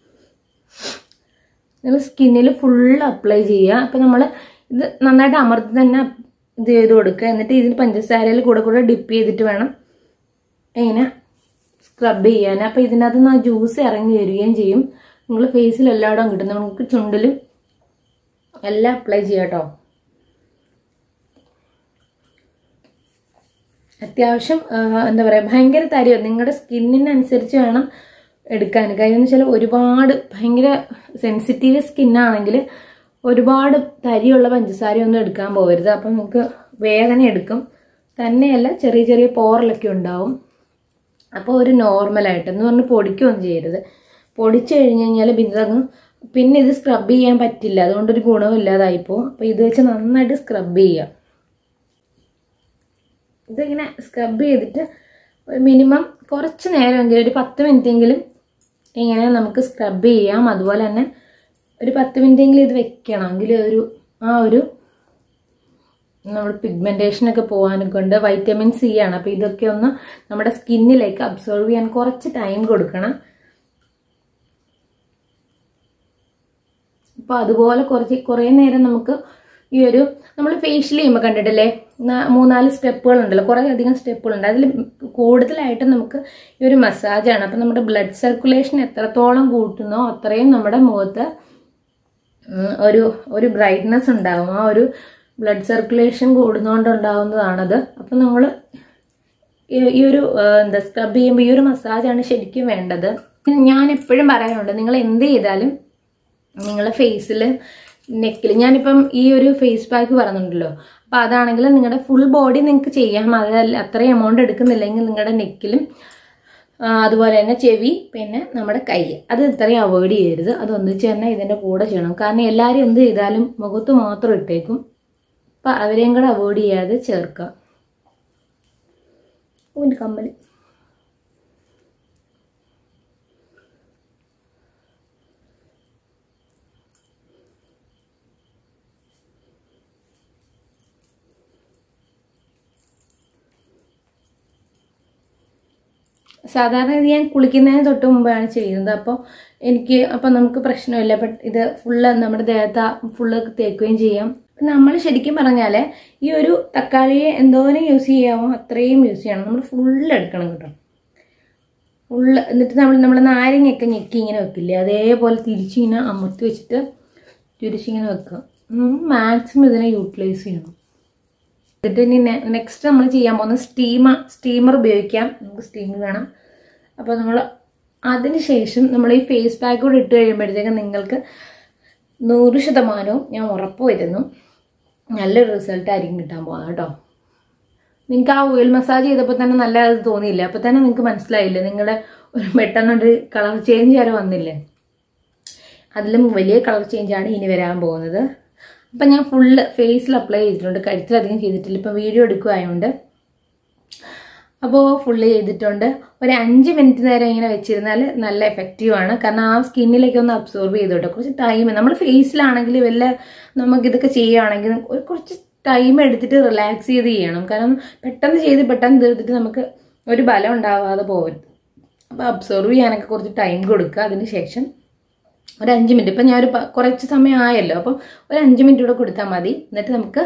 നിങ്ങൾ സ്കിന്നിൽ ഫുള്ള് അപ്ലൈ ചെയ്യുക അപ്പം നമ്മൾ ഇത് നന്നായിട്ട് അമർത്തി തന്നെ ഇത് ചെയ്ത് കൊടുക്കുക എന്നിട്ട് ഇതിന് പഞ്ചസാരയിൽ കൂടെ കൂടെ ഡിപ്പ് ചെയ്തിട്ട് വേണം ഇങ്ങനെ സ്ക്രബ് ചെയ്യാൻ അപ്പം ഇതിനകത്ത് നിന്ന് ആ ജ്യൂസ് ഇറങ്ങി വരികയും ചെയ്യും നിങ്ങൾ ഫേസിൽ എല്ലായിടവും കിട്ടും നമുക്ക് ചുണ്ടിലും എല്ലാം അപ്ലൈ ചെയ്യാം കേട്ടോ അത്യാവശ്യം ആ, എന്താ പറയുക ഭയങ്കര തരിയോ നിങ്ങളുടെ സ്കിന്നിനനുസരിച്ച് വേണം എടുക്കാൻ കാര്യം എന്ന് വെച്ചാൽ ഒരുപാട് ഭയങ്കര സെൻസിറ്റീവ് സ്കിന്നാണെങ്കിൽ ഒരുപാട് തരിയുള്ള പഞ്ചസാരയൊന്നും എടുക്കാൻ പോകരുത് അപ്പം നിങ്ങൾക്ക് വേദന എടുക്കും തന്നെയല്ല ചെറിയ ചെറിയ പോറലൊക്കെ ഉണ്ടാവും അപ്പോൾ ഒരു നോർമലായിട്ട് എന്ന് പറഞ്ഞ് പൊടിക്കുകയൊന്നും ചെയ്യരുത് പൊടിച്ചു കഴിഞ്ഞ് കഴിഞ്ഞാൽ പിന്നെ ഇതങ്ങ് പിന്നെ ഇത് സ്ക്രബ് ചെയ്യാൻ പറ്റില്ല അതുകൊണ്ടൊരു ഗുണവും ഇല്ലാതായിപ്പോൾ അപ്പോൾ ഇത് വെച്ച് നന്നായിട്ട് സ്ക്രബ് ചെയ്യുക ഇതിങ്ങനെ സ്ക്രബ് ചെയ്തിട്ട് മിനിമം കുറച്ച് നേരമെങ്കിലും ഒരു പത്ത് മിനിറ്റെങ്കിലും ഇങ്ങനെ നമുക്ക് സ്ക്രബ് ചെയ്യാം അതുപോലെ തന്നെ ഒരു പത്ത് മിനിറ്റെങ്കിലും ഇത് വെക്കണം എങ്കിൽ ഒരു ആ ഒരു നമ്മുടെ പിഗ്മെൻറ്റേഷനൊക്കെ പോകാനൊക്കെ ഉണ്ട് വൈറ്റമിൻ സി ആണ് അപ്പോൾ ഇതൊക്കെ ഒന്ന് നമ്മുടെ സ്കിന്നിലേക്ക് അബ്സോർവ് ചെയ്യാൻ കുറച്ച് ടൈം കൊടുക്കണം അപ്പോൾ അതുപോലെ കുറച്ച് കുറേ നേരം നമുക്ക് ഈ ഒരു നമ്മൾ ഫേഷ്യൽ ചെയ്യുമ്പോൾ കണ്ടിട്ടില്ലേ ന- മൂന്നാല് സ്റ്റെപ്പുകൾ ഉണ്ടല്ലോ കുറേ അധികം സ്റ്റെപ്പുകളുണ്ട് അതിൽ കൂടുതലായിട്ട് നമുക്ക് ഈ ഒരു മസാജാണ് അപ്പം നമ്മുടെ ബ്ലഡ് സർക്കുലേഷൻ എത്രത്തോളം കൂട്ടുന്നോ അത്രയും നമ്മുടെ മുഖത്ത് ഉം, ഒരു ഒരു ബ്രൈറ്റ്നെസ് ഉണ്ടാവും ആ ഒരു ബ്ലഡ് സർക്കുലേഷൻ കൂടുന്നതുകൊണ്ട് ഉണ്ടാവുന്നതാണത് അപ്പം നമ്മൾ ഈ ഒരു ആ, എന്താ സ്ക്രബ് ചെയ്യുമ്പോൾ ഈ ഒരു മസാജാണ് ശരിക്കും വേണ്ടത് ഞാൻ എപ്പോഴും പറയാറുണ്ട് നിങ്ങൾ എന്ത് ചെയ്താലും നിങ്ങളെ ഫേസിൽ നെക്കിൽ ഞാനിപ്പം ഈ ഒരു ഫേസ് പാക്ക് പറഞ്ഞിട്ടുണ്ടല്ലോ അപ്പോൾ അതാണെങ്കിൽ നിങ്ങളുടെ ഫുൾ ബോഡി നിങ്ങൾക്ക് ചെയ്യാം അതല്ല അത്രയും എമൗണ്ട് എടുക്കുന്നില്ലെങ്കിൽ നിങ്ങളുടെ നെക്കിലും ആ, അതുപോലെ തന്നെ ചെവി പിന്നെ നമ്മുടെ കൈ അത് ഇത്രയും അവോയ്ഡ് ചെയ്യരുത് അത് ഒന്നിച്ച് തന്നെ ഇതിൻ്റെ കൂടെ ചെയ്യണം കാരണം എല്ലാവരും എന്ത് ചെയ്താലും മുഖത്ത് മാത്രം ഇട്ടേക്കും അപ്പം അവരെയും കൂടെ അവോയ്ഡ് ചെയ്യാതെ ചേർക്കുക ഒരു കമ്മൽ സാധാരണ ഇത് ഞാൻ കുളിക്കുന്നതിന് തൊട്ട് മുമ്പാണ് ചെയ്യുന്നത് അപ്പോൾ എനിക്ക് അപ്പോൾ നമുക്ക് പ്രശ്നമില്ല ബട്ട് ഇത് ഫുള്ള് നമ്മുടെ ദേഹത്ത് ഫുള്ള് തേക്കുകയും ചെയ്യാം നമ്മൾ ശരിക്കും പറഞ്ഞാൽ ഈ ഒരു തക്കാളിയെ എന്തോരം യൂസ് ചെയ്യാമോ അത്രയും യൂസ് ചെയ്യണം നമ്മൾ ഫുള്ള് എടുക്കണം കേട്ടോ ഫുള്ള് എന്നിട്ട് നമ്മൾ നമ്മൾ നാരങ്ങയൊക്കെ ഞെക്കി ഇങ്ങനെ വെക്കില്ലേ അതേപോലെ തിരിച്ചിങ്ങനെ അമർത്തി വെച്ചിട്ട് തിരിച്ചിങ്ങനെ വെക്കുക മാക്സിമം ഇതിനെ യൂട്ടിലൈസ് ചെയ്യണം എന്നിട്ട് ഇനി നെക്സ്റ്റ് നമ്മൾ ചെയ്യാൻ പോകുന്നത് സ്റ്റീമർ സ്റ്റീമർ ഉപയോഗിക്കാം നമുക്ക് സ്റ്റീമർ വേണം അപ്പോൾ നമ്മൾ അതിന് ശേഷം നമ്മൾ ഈ ഫേസ് പാക്ക് കൂടെ ഇട്ട് കഴിയുമ്പോഴത്തേക്കും നിങ്ങൾക്ക് നൂറ് ശതമാനവും ഞാൻ ഉറപ്പ് വരുന്നു നല്ലൊരു റിസൾട്ട് ആയിരിക്കും കിട്ടാൻ പോകുന്നത് കേട്ടോ നിങ്ങൾക്ക് ആ ഓയിൽ മസാജ് ചെയ്തപ്പോൾ തന്നെ നല്ല അത് തോന്നിയില്ല അപ്പോൾ തന്നെ നിങ്ങൾക്ക് മനസ്സിലായില്ലേ നിങ്ങളുടെ ഒരു പെട്ടെന്നൊരു കളർ ചേഞ്ച് വരെ വന്നില്ലേ അതിലും വലിയ കളർ ചേഞ്ചാണ് ഇനി വരാൻ പോകുന്നത് അപ്പം ഞാൻ ഫുള്ള് ഫേസിൽ അപ്ലൈ ചെയ്തിട്ടുണ്ട് കഴുത്തിലധികം ചെയ്തിട്ടില്ല ഇപ്പം വീഡിയോ എടുക്കുകയായതുകൊണ്ട് അപ്പോൾ ഫുള്ള് ചെയ്തിട്ടുണ്ട് ഒരു അഞ്ച് മിനിറ്റ് നേരം ഇങ്ങനെ വെച്ചിരുന്നാൽ നല്ല എഫക്റ്റീവാണ് കാരണം ആ സ്കിന്നിലേക്ക് ഒന്ന് അബ്സോർബ് ചെയ്തോട്ടെ കുറച്ച് ടൈം നമ്മൾ ഫേസിലാണെങ്കിൽ വല്ല നമുക്കിതൊക്കെ ചെയ്യുകയാണെങ്കിൽ ഒരു കുറച്ച് ടൈം എടുത്തിട്ട് റിലാക്സ് ചെയ്ത് ചെയ്യണം കാരണം പെട്ടെന്ന് ചെയ്ത് പെട്ടെന്ന് തീർത്തിട്ട് നമുക്ക് ഒരു ബലം ഉണ്ടാവാതെ പോകരുത് അപ്പോൾ അബ്സോർവ് ചെയ്യാനൊക്കെ കുറച്ച് ടൈം കൊടുക്കുക അതിന് ശേഷം ഒരു അഞ്ച് മിനിറ്റ് ഇപ്പം ഞാനൊരു പ- കുറച്ച് സമയം ആയല്ലോ അപ്പം ഒരു അഞ്ച് മിനിറ്റ് കൂടെ കൊടുത്താൽ മതി എന്നിട്ട് നമുക്ക്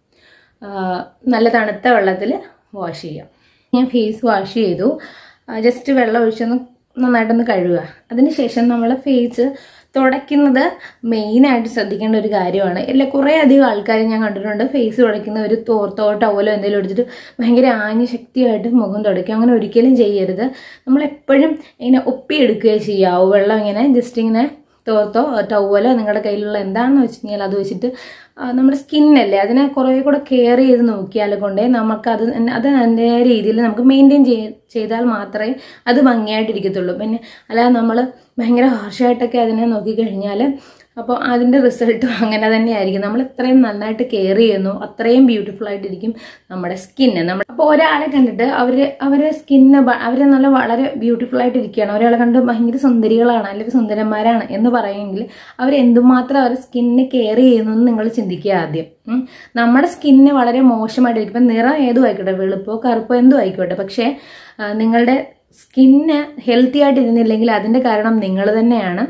ആ, നല്ല തണുത്ത വെള്ളത്തിൽ വാഷ് ചെയ്യാം ഞാൻ ഫേസ് വാഷ് ചെയ്തു ജസ്റ്റ് വെള്ളം ഒഴിച്ചൊന്ന് നന്നായിട്ടൊന്ന് കഴുകുക അതിനുശേഷം നമ്മൾ ഫേസ് തുടയ്ക്കുന്നത് മെയിനായിട്ട് ശ്രദ്ധിക്കേണ്ട ഒരു കാര്യമാണ് എല്ലാ കുറേ അധികം ആൾക്കാർ ഞാൻ കണ്ടിട്ടുണ്ട് ഫേസ് തുടയ്ക്കുന്ന ഒരു തോർത്തോ ടവലോ എന്തെങ്കിലും എടുത്തിട്ട് ഭയങ്കര ആഞ്ഞ ശക്തിയായിട്ട് മുഖം തുടയ്ക്കും അങ്ങനെ ഒരിക്കലും ചെയ്യരുത് നമ്മൾ എപ്പോഴും ഇങ്ങനെ ഒപ്പിയെടുക്കുകയോ ചെയ്യാവൂ വെള്ളം ഇങ്ങനെ ജസ്റ്റ് ഇങ്ങനെ തോർത്തോ ടവലോ നിങ്ങളുടെ കയ്യിലുള്ള എന്താണെന്ന് വെച്ച് കഴിഞ്ഞാൽ അത് വെച്ചിട്ട് ആ, നമ്മുടെ സ്കിന്നല്ലേ അതിനെ കുറേ കൂടെ കെയർ ചെയ്ത് നോക്കിയാൽ കൊണ്ടേ നമുക്ക് അത് തന്നെ- അത് അതിൻ്റെ രീതിയിൽ നമുക്ക് മെയിൻറ്റെയിൻ ചെയ്താൽ മാത്രമേ അത് ഭംഗിയായിട്ടിരിക്കത്തുള്ളൂ പിന്നെ അല്ലാതെ നമ്മൾ ഭയങ്കര ഹാർഷായിട്ടൊക്കെ അതിനെ നോക്കിക്കഴിഞ്ഞാൽ അപ്പോൾ അതിൻ്റെ റിസൾട്ടും അങ്ങനെ തന്നെയായിരിക്കും നമ്മൾ എത്രയും നന്നായിട്ട് കെയർ ചെയ്യുന്നു അത്രയും ബ്യൂട്ടിഫുൾ ആയിട്ടിരിക്കും നമ്മുടെ സ്കിന്ന് നമ്മൾ അപ്പോൾ ഒരാളെ കണ്ടിട്ട് അവർ അവരെ സ്കിന്ന് അവർ നല്ല വളരെ ബ്യൂട്ടിഫുൾ ആയിട്ടിരിക്കുകയാണ് ഒരാളെ കണ്ട് ഭയങ്കര സുന്ദരികളാണ് അല്ലെങ്കിൽ സുന്ദരന്മാരാണ് എന്ന് പറയുമെങ്കിൽ അവർ എന്തുമാത്രം അവരുടെ സ്കിന്ന് കെയർ ചെയ്യുന്നു എന്ന് നിങ്ങൾ ചിന്തിക്കുക ആദ്യം ഉം. നമ്മുടെ സ്കിന്ന് വളരെ മോശമായിട്ടിരിക്കും ഇപ്പം നിറം ഏതും ആയിക്കോട്ടെ വെളുപ്പോ കറുപ്പോ എന്തും ആയിക്കോട്ടെ പക്ഷേ ആ, നിങ്ങളുടെ സ്കിന്ന് ഹെൽത്തി ആയിട്ടിരുന്നില്ലെങ്കിൽ അതിൻ്റെ കാരണം നിങ്ങൾ തന്നെയാണ്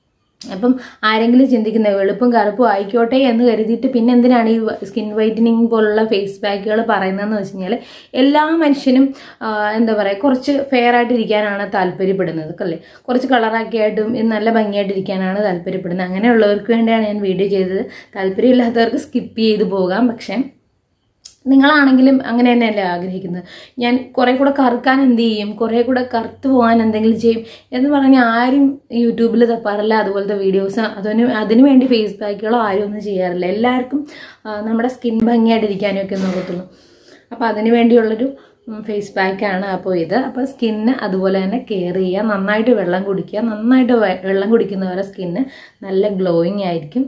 അപ്പം ആരെങ്കിലും ചിന്തിക്കുന്നത് വെളുപ്പും കറുപ്പും ആയിക്കോട്ടെ എന്ന് കരുതിയിട്ട് പിന്നെ എന്തിനാണ് ഈ സ്കിൻ വൈറ്റനിങ് പോലുള്ള ഫേസ് പാക്കുകൾ പറയുന്നതെന്ന് വെച്ച് കഴിഞ്ഞാൽ എല്ലാ മനുഷ്യനും ആ, എന്താ പറയുക കുറച്ച് ഫെയർ ആയിട്ടിരിക്കാനാണ് താല്പര്യപ്പെടുന്നത് അല്ലേ കുറച്ച് കളറാക്കി ആയിട്ടും ഇത് നല്ല ഭംഗിയായിട്ടിരിക്കാനാണ് താല്പര്യപ്പെടുന്നത് അങ്ങനെയുള്ളവർക്ക് വേണ്ടിയാണ് ഞാൻ വീഡിയോ ചെയ്തത് താല്പര്യമില്ലാത്തവർക്ക് സ്കിപ്പ് ചെയ്ത് പോകാം പക്ഷേ നിങ്ങളാണെങ്കിലും അങ്ങനെ തന്നെയല്ലേ ആഗ്രഹിക്കുന്നത് ഞാൻ കുറെ കൂടെ കറുക്കാൻ എന്ത് ചെയ്യും കുറെ കൂടെ കറുത്ത് പോകാൻ എന്തെങ്കിലും ചെയ്യും എന്ന് പറഞ്ഞ് ആരും യൂട്യൂബിൽ തപ്പാറില്ല അതുപോലത്തെ വീഡിയോസ് അതിന് അതിനു വേണ്ടി ഫേസ് പാക്കുകളോ ആരും ഒന്നും ചെയ്യാറില്ല എല്ലാവർക്കും ആ, നമ്മുടെ സ്കിൻ ഭംഗിയായിട്ടിരിക്കാനും ഒക്കെ നോക്കത്തുള്ളൂ അപ്പോൾ അതിന് വേണ്ടിയുള്ളൊരു ഫേസ് പാക്കാണ് അപ്പോൾ ഇത് അപ്പോൾ സ്കിന്ന് അതുപോലെ തന്നെ കെയർ ചെയ്യുക നന്നായിട്ട് വെള്ളം കുടിക്കുക നന്നായിട്ട് വെ- വെള്ളം കുടിക്കുന്നവരെ സ്കിന്ന് നല്ല ഗ്ലോയിങ് ആയിരിക്കും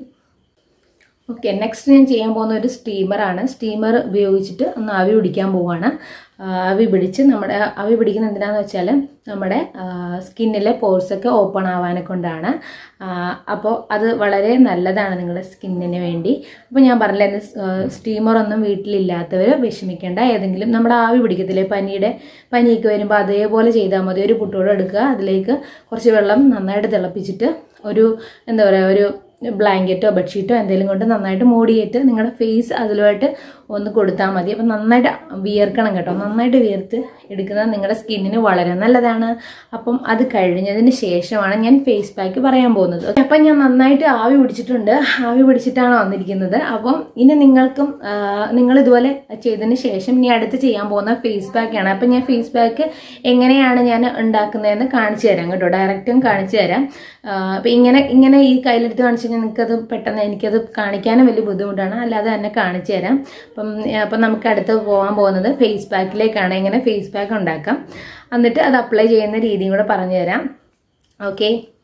ഓക്കെ നെക്സ്റ്റ് ഞാൻ ചെയ്യാൻ പോകുന്ന ഒരു സ്റ്റീമറാണ് സ്റ്റീമർ ഉപയോഗിച്ചിട്ട് ഒന്ന് ആവി പിടിക്കാൻ പോവാണ് ആ, ആവി പിടിച്ച് നമ്മുടെ ആവി പിടിക്കുന്ന എന്തിനാന്ന് വെച്ചാൽ നമ്മുടെ സ്കിന്നിലെ പോർസൊക്കെ ഓപ്പൺ ആവാനെ കൊണ്ടാണ് അപ്പോൾ അത് വളരെ നല്ലതാണ് നിങ്ങളുടെ സ്കിന്നിന് വേണ്ടി അപ്പോൾ ഞാൻ പറഞ്ഞില്ല സ്റ്റീമറൊന്നും വീട്ടിലില്ലാത്തവർ വിഷമിക്കേണ്ട ഏതെങ്കിലും നമ്മുടെ ആവി പിടിക്കത്തില്ലേ പനിയുടെ പനിയൊക്കെ വരുമ്പോൾ അതേപോലെ ചെയ്താൽ മതി ഒരു പുട്ടോടെ എടുക്കുക അതിലേക്ക് കുറച്ച് വെള്ളം നന്നായിട്ട് തിളപ്പിച്ചിട്ട് ഒരു എന്താ പറയുക ഒരു ബ്ലാങ്കറ്റോ ബെഡ്ഷീറ്റോ എന്തെങ്കിലും കൊണ്ട് നന്നായിട്ട് മൂടിയിട്ട് നിങ്ങളുടെ ഫേസ് അതിലുമായിട്ട് ഒന്ന് കൊടുത്താൽ മതി അപ്പം നന്നായിട്ട് വിയർക്കണം കേട്ടോ നന്നായിട്ട് വിയർത്ത് എടുക്കുന്നത് നിങ്ങളുടെ സ്കിന്നിന് വളരെ നല്ലതാണ് അപ്പം അത് കഴിഞ്ഞതിന് ശേഷമാണ് ഞാൻ ഫേസ് പാക്ക് പറയാൻ പോകുന്നത് അപ്പം ഞാൻ നന്നായിട്ട് ആവി പിടിച്ചിട്ടുണ്ട് ആവി പിടിച്ചിട്ടാണ് വന്നിരിക്കുന്നത് അപ്പം ഇനി നിങ്ങൾക്കും ആ, നിങ്ങൾ ഇതുപോലെ ചെയ്തതിന് ശേഷം ഇനി അടുത്ത് ചെയ്യാൻ പോകുന്ന ഫേസ് പാക്കാണ് അപ്പം ഞാൻ ഫേസ് പാക്ക് എങ്ങനെയാണ് ഞാൻ ഉണ്ടാക്കുന്നതെന്ന് കാണിച്ചു തരാം കേട്ടോ ഡയറക്റ്റും കാണിച്ചു തരാം ആ, അപ്പം ഇങ്ങനെ ഇങ്ങനെ ഈ കയ്യിലെടുത്ത് കാണിച്ചു കഴിഞ്ഞാൽ നിങ്ങൾക്കത് പെട്ടെന്ന് എനിക്കത് കാണിക്കാനും വലിയ ബുദ്ധിമുട്ടാണ് അല്ലാതെ തന്നെ കാണിച്ചു തരാം അപ്പം അപ്പം നമുക്ക് അടുത്ത് പോകാൻ പോകുന്നത് ഫേസ് പാക്കിലേക്കാണ് എങ്ങനെ ഫേസ് പാക്ക് ഉണ്ടാക്കാം എന്നിട്ട് അത് അപ്ലൈ ചെയ്യുന്ന രീതിയും കൂടെ പറഞ്ഞു തരാം ഓക്കെ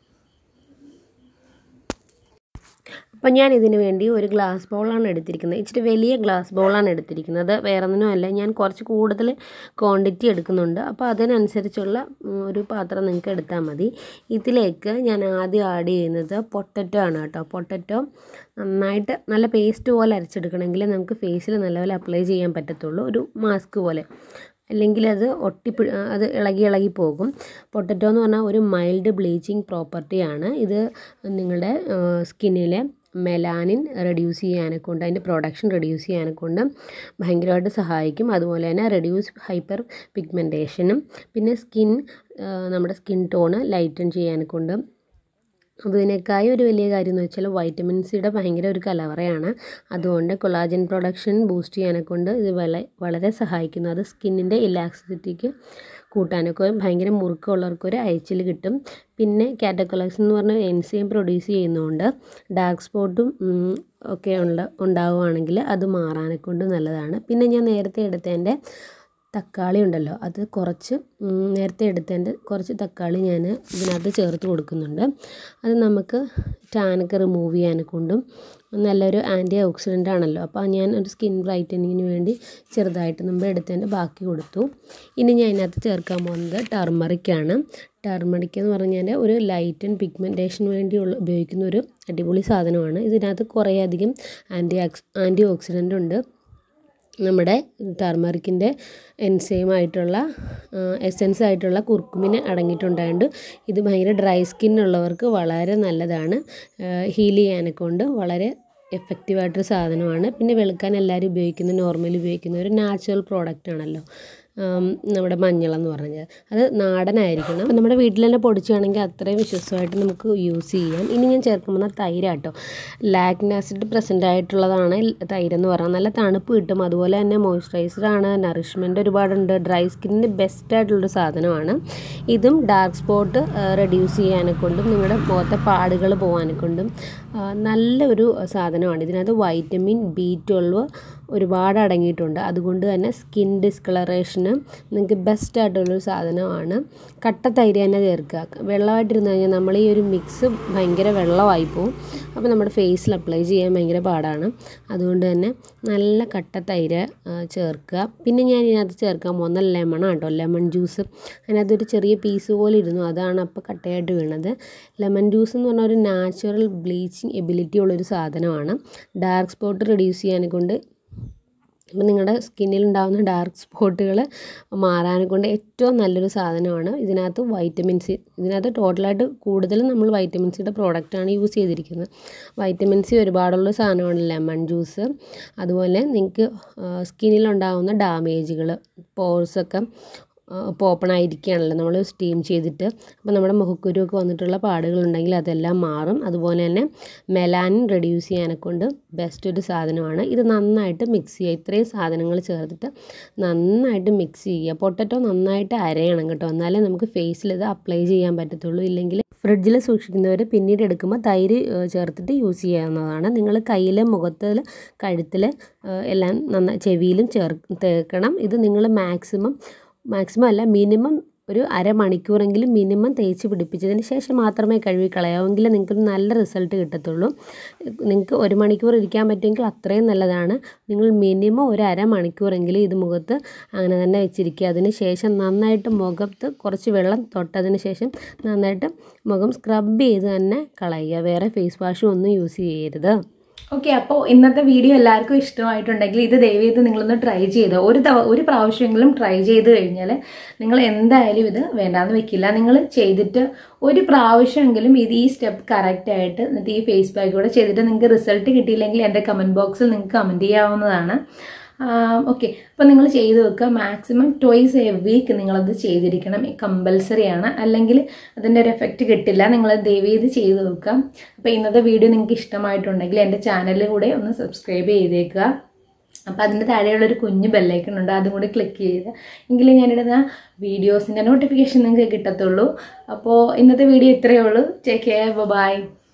അപ്പോൾ ഞാൻ ഇതിന് വേണ്ടി ഒരു ഗ്ലാസ് ബൗളാണ് എടുത്തിരിക്കുന്നത് ഇച്ചിരി വലിയ ഗ്ലാസ് ബൗളാണ് എടുത്തിരിക്കുന്നത് വേറെ ഒന്നിനുമല്ല ഞാൻ കുറച്ച് കൂടുതൽ ക്വാണ്ടിറ്റി എടുക്കുന്നുണ്ട് അപ്പോൾ അതിനനുസരിച്ചുള്ള ഉം, ഒരു പാത്രം നിങ്ങൾക്ക് എടുത്താൽ മതി ഇതിലേക്ക് ഞാൻ ആദ്യം ആഡ് ചെയ്യുന്നത് പൊട്ടറ്റോ ആണ് കേട്ടോ പൊട്ടറ്റോ നന്നായിട്ട് നല്ല പേസ്റ്റ് പോലെ അരച്ചെടുക്കണമെങ്കിൽ നമുക്ക് ഫേസിൽ നല്ലപോലെ അപ്ലൈ ചെയ്യാൻ പറ്റത്തുള്ളൂ ഒരു മാസ്ക് പോലെ അല്ലെങ്കിൽ അത് ഒട്ടി അത് ഇളകി ഇളകി പോകും പൊട്ടറ്റോ എന്ന് പറഞ്ഞാൽ ഒരു മൈൽഡ് ബ്ലീച്ചിങ് പ്രോപ്പർട്ടിയാണ് ഇത് നിങ്ങളുടെ സ്കിന്നിലെ മെലാനിൻ റെഡ്യൂസ് ചെയ്യാനെ കൊണ്ട് അതിൻ്റെ പ്രൊഡക്ഷൻ റെഡ്യൂസ് ചെയ്യാനെ കൊണ്ട് ഭയങ്കരമായിട്ട് സഹായിക്കും അതുപോലെ തന്നെ റെഡ്യൂസ് ഹൈപ്പർ പിഗ്മെൻറ്റേഷനും പിന്നെ സ്കിൻ നമ്മുടെ സ്കിൻ ടോണ് ലൈറ്റൻ ചെയ്യാനെ കൊണ്ട് അപ്പോൾ ഇതിനേക്കായി ഒരു വലിയ കാര്യം എന്ന് വെച്ചാൽ വൈറ്റമിൻ സിയുടെ ഭയങ്കര ഒരു കലവറയാണ് അതുകൊണ്ട് കൊളാജൻ പ്രൊഡക്ഷൻ ബൂസ്റ്റ് ചെയ്യാനെ കൊണ്ട് ഇത് വള വളരെ സഹായിക്കുന്നു അത് സ്കിന്നിൻ്റെ ഇലാസ്റ്റിസിറ്റിക്ക് കൂട്ടാനൊക്കെ ഭയങ്കര മുറുക്കമുള്ളവർക്ക് ഒരു അയച്ചിൽ കിട്ടും പിന്നെ കാറ്റക്കോളക്സ് എന്ന് പറഞ്ഞ എൻസൈം പ്രൊഡ്യൂസ് ചെയ്യുന്നതുകൊണ്ട് ഡാർക്ക് സ്പോട്ടും ഒക്കെ ഉണ്ട ഉണ്ടാവുകയാണെങ്കിൽ അത് മാറാനെ കൊണ്ട് നല്ലതാണ് പിന്നെ ഞാൻ നേരത്തെ എടുത്തതിൻ്റെ തക്കാളി ഉണ്ടല്ലോ അത് കുറച്ച് നേരത്തെ എടുത്തതിൻ്റെ കുറച്ച് തക്കാളി ഞാൻ ഇതിനകത്ത് ചേർത്ത് കൊടുക്കുന്നുണ്ട് അത് നമുക്ക് ടാനൊക്കെ റിമൂവ് ചെയ്യാനെ കൊണ്ടും നല്ലൊരു ആൻറ്റി ഓക്സിഡൻ്റ് ആണല്ലോ അപ്പോൾ ഞാൻ ഒരു സ്കിൻ ബ്രൈറ്റനിങ്ങിന് വേണ്ടി ചെറുതായിട്ട് നമ്മൾ എടുത്തതിൻ്റെ ബാക്കി കൊടുത്തു ഇനി ഞാൻ അതിനകത്ത് ചേർക്കാൻ പോകുന്നത് ടർമറിക്കാണ് ടർമറിക് എന്ന് പറഞ്ഞാൽ ഒരു ലൈറ്റ് ആൻഡ് പിഗ്മെൻറ്റേഷന് വേണ്ടിയുള്ള ഉപയോഗിക്കുന്ന ഒരു അടിപൊളി സാധനമാണ് ഇതിനകത്ത് കുറേയധികം ആൻറ്റി ആക്സ് ആൻറ്റി ഓക്സിഡൻ്റ് ഉണ്ട് നമ്മുടെ ടർമറിക്കിൻ്റെ എൻസൈമായിട്ടുള്ള എസെൻസ് ആയിട്ടുള്ള കുർക്കുമിന് അടങ്ങിയിട്ടുണ്ടായതുകൊണ്ട് ഇത് ഭയങ്കര ഡ്രൈ സ്കിന്നുള്ളവർക്ക് വളരെ നല്ലതാണ് ഹീൽ ചെയ്യാനെ കൊണ്ട് വളരെ എഫക്റ്റീവായിട്ടൊരു സാധനമാണ് പിന്നെ വെളുക്കാൻ എല്ലാവരും ഉപയോഗിക്കുന്ന നോർമലി ഉപയോഗിക്കുന്ന ഒരു നാച്ചുറൽ പ്രോഡക്റ്റ് ആണല്ലോ നമ്മുടെ മഞ്ഞളെന്ന് പറഞ്ഞത് അത് നാടനായിരിക്കണം അപ്പം നമ്മുടെ വീട്ടിൽ തന്നെ പൊടിച്ചാണെങ്കിൽ അത്രയും വിശ്വസമായിട്ട് നമുക്ക് യൂസ് ചെയ്യാം ഇനി ഞാൻ ചേർക്കുമ്പോൾ തൈരാട്ടോ ലാക്റ്റിൻ ആസിഡ് പ്രസൻ്റ് ആയിട്ടുള്ളതാണ് തൈരെന്ന് പറഞ്ഞാൽ നല്ല തണുപ്പ് കിട്ടും അതുപോലെ തന്നെ മോയ്സ്ചറൈസറാണ് നറിഷ്മെൻറ്റ് ഒരുപാടുണ്ട് ഡ്രൈ സ്കിന്നിന് ബെസ്റ്റ് ആയിട്ടുള്ളൊരു സാധനമാണ് ഇതും ഡാർക്ക് സ്പോട്ട് റെഡ്യൂസ് ചെയ്യാനെ കൊണ്ടും നിങ്ങളുടെ മുഖത്തെ പാടുകൾ പോകാനെ കൊണ്ടും നല്ലൊരു സാധനമാണ് ഇതിനകത്ത് വൈറ്റമിൻ ബി ട്വൽവ് ഒരുപാട് അടങ്ങിയിട്ടുണ്ട് അതുകൊണ്ട് തന്നെ സ്കിൻ ഡിസ്കളറേഷന് നിങ്ങൾക്ക് ബെസ്റ്റ് ആയിട്ടുള്ളൊരു സാധനമാണ് കട്ട തൈര് തന്നെ ചേർക്കുക വെള്ളമായിട്ടിരുന്ന് കഴിഞ്ഞാൽ നമ്മൾ ഈ ഒരു മിക്സ് ഭയങ്കര വെള്ളമായി പോവും അപ്പോൾ നമ്മുടെ ഫേസിൽ അപ്ലൈ ചെയ്യാൻ ഭയങ്കര പാടാണ് അതുകൊണ്ട് തന്നെ നല്ല കട്ട തൈര് ചേർക്കുക പിന്നെ ഞാൻ ഇതിനകത്ത് ചേർക്കാൻ പോകുന്ന ലെമൺ കേട്ടോ ലെമൺ ജ്യൂസ് അതിനകത്തൊരു ചെറിയ പീസ് പോലെ ഇരുന്നു അതാണ് അപ്പോൾ കട്ടയായിട്ട് വീണത് ലെമൺ ജ്യൂസ് എന്ന് പറഞ്ഞാൽ ഒരു നാച്ചുറൽ ബ്ലീച്ചിങ് എബിലിറ്റി ഉള്ളൊരു സാധനമാണ് ഡാർക്ക് സ്പോട്ട് റെഡ്യൂസ് ചെയ്യാനെ കൊണ്ട് അപ്പം നിങ്ങളുടെ സ്കിന്നിൽ ഉണ്ടാകുന്ന ഡാർക്ക് സ്പോട്ടുകൾ മാറാനെ കൊണ്ട് ഏറ്റവും നല്ലൊരു സാധനമാണ് ഇതിനകത്ത് വൈറ്റമിൻ സി ഇതിനകത്ത് ടോട്ടലായിട്ട് കൂടുതലും നമ്മൾ വൈറ്റമിൻ സിയുടെ പ്രോഡക്റ്റാണ് യൂസ് ചെയ്തിരിക്കുന്നത് വൈറ്റമിൻ സി ഒരുപാടുള്ള സാധനമാണ് ലെമൺ ജ്യൂസ് അതുപോലെ നിങ്ങൾക്ക് സ്കിന്നിലുണ്ടാകുന്ന ഡാമേജുകൾ പോഴ്സൊക്കെ ഇപ്പോൾ ഓപ്പൺ ആയിരിക്കുകയാണല്ലോ നമ്മൾ സ്റ്റീം ചെയ്തിട്ട് അപ്പോൾ നമ്മുടെ മുഖക്കുരുവൊക്കെ വന്നിട്ടുള്ള പാടുകളുണ്ടെങ്കിൽ അതെല്ലാം മാറും അതുപോലെ തന്നെ മെലാനിൻ റെഡ്യൂസ് ചെയ്യാനെ കൊണ്ട് ബെസ്റ്റ് ഒരു സാധനമാണ് ഇത് നന്നായിട്ട് മിക്സ് ചെയ്യുക ഇത്രയും സാധനങ്ങൾ ചേർത്തിട്ട് നന്നായിട്ട് മിക്സ് ചെയ്യുക പൊട്ടറ്റോ നന്നായിട്ട് അരയണം കേട്ടോ എന്നാലേ നമുക്ക് ഫേസിൽ ഇത് അപ്ലൈ ചെയ്യാൻ പറ്റത്തുള്ളൂ ഇല്ലെങ്കിൽ ഫ്രിഡ്ജിൽ സൂക്ഷിക്കുന്നവർ പിന്നീട് എടുക്കുമ്പോൾ തൈര് ചേർത്തിട്ട് യൂസ് ചെയ്യാവുന്നതാണ് നിങ്ങൾ കയ്യിൽ മുഖത്തിൽ കഴുത്തിൽ എല്ലാം നന്നായി ചെവിയിലും ചേർ തേക്കണം ഇത് നിങ്ങൾ മാക്സിമം മാക്സിമം അല്ല മിനിമം ഒരു അരമണിക്കൂറെങ്കിലും മിനിമം തേച്ച് പിടിപ്പിച്ചതിന് ശേഷം മാത്രമേ കഴുകി കളയാവെങ്കിൽ നിങ്ങൾക്ക് നല്ല റിസൾട്ട് കിട്ടത്തുള്ളൂ നിങ്ങൾക്ക് ഒരു മണിക്കൂർ ഇരിക്കാൻ പറ്റുമെങ്കിൽ അത്രയും നല്ലതാണ് നിങ്ങൾ മിനിമം ഒരു അരമണിക്കൂറെങ്കിലും ഇത് മുഖത്ത് അങ്ങനെ തന്നെ വെച്ചിരിക്കുക അതിന് ശേഷം നന്നായിട്ട് മുഖത്ത് കുറച്ച് വെള്ളം തൊട്ടതിന് ശേഷം നന്നായിട്ട് മുഖം സ്ക്രബ് ചെയ്ത് തന്നെ കളയുക വേറെ ഫേസ് വാഷും ഒന്നും യൂസ് ചെയ്യരുത് ഓക്കെ അപ്പോൾ ഇന്നത്തെ വീഡിയോ എല്ലാവർക്കും ഇഷ്ടമായിട്ടുണ്ടെങ്കിൽ ഇത് ദയവേത് നിങ്ങളൊന്ന് ട്രൈ ചെയ്തോ ഒരു തവ ഒരു പ്രാവശ്യമെങ്കിലും ട്രൈ ചെയ്ത് കഴിഞ്ഞാൽ നിങ്ങൾ എന്തായാലും ഇത് വേണ്ടാന്ന് വെക്കില്ല നിങ്ങൾ ചെയ്തിട്ട് ഒരു പ്രാവശ്യമെങ്കിലും ഇത് ഈ സ്റ്റെപ്പ് കറക്റ്റ് ആയിട്ട് എന്നിട്ട് ഈ ഫേസ് പാക്ക് കൂടെ ചെയ്തിട്ട് നിങ്ങൾക്ക് റിസൾട്ട് കിട്ടിയില്ലെങ്കിൽ എൻ്റെ കമൻറ്റ് ബോക്സിൽ നിങ്ങൾക്ക് കമൻറ്റ് ചെയ്യാവുന്നതാണ് ഓക്കെ അപ്പോൾ നിങ്ങൾ ചെയ്ത് വെക്കുക മാക്സിമം ട്വൈസ് എ വീക്ക് നിങ്ങളത് ചെയ്തിരിക്കണം കമ്പൽസറി ആണ് അല്ലെങ്കിൽ അതിൻ്റെ ഒരു എഫക്റ്റ് കിട്ടില്ല നിങ്ങൾ ദയവേത് ചെയ്ത് വെക്കുക അപ്പോൾ ഇന്നത്തെ വീഡിയോ നിങ്ങൾക്ക് ഇഷ്ടമായിട്ടുണ്ടെങ്കിൽ എൻ്റെ ചാനലിൽ കൂടെ ഒന്ന് സബ്സ്ക്രൈബ് ചെയ്തേക്കുക അപ്പോൾ അതിൻ്റെ താഴെയുള്ള ഒരു കുഞ്ഞു ബെല്ലൈക്കൺ ഉണ്ട് അതും കൂടി ക്ലിക്ക് ചെയ്ത് എങ്കിലേ ഞാനിടുന്ന വീഡിയോസിൻ്റെ നോട്ടിഫിക്കേഷൻ നിങ്ങൾക്ക് കിട്ടത്തുള്ളൂ അപ്പോൾ ഇന്നത്തെ വീഡിയോ ഇത്രയേ ഉള്ളൂ ടേക്ക് കെയർ ബൈ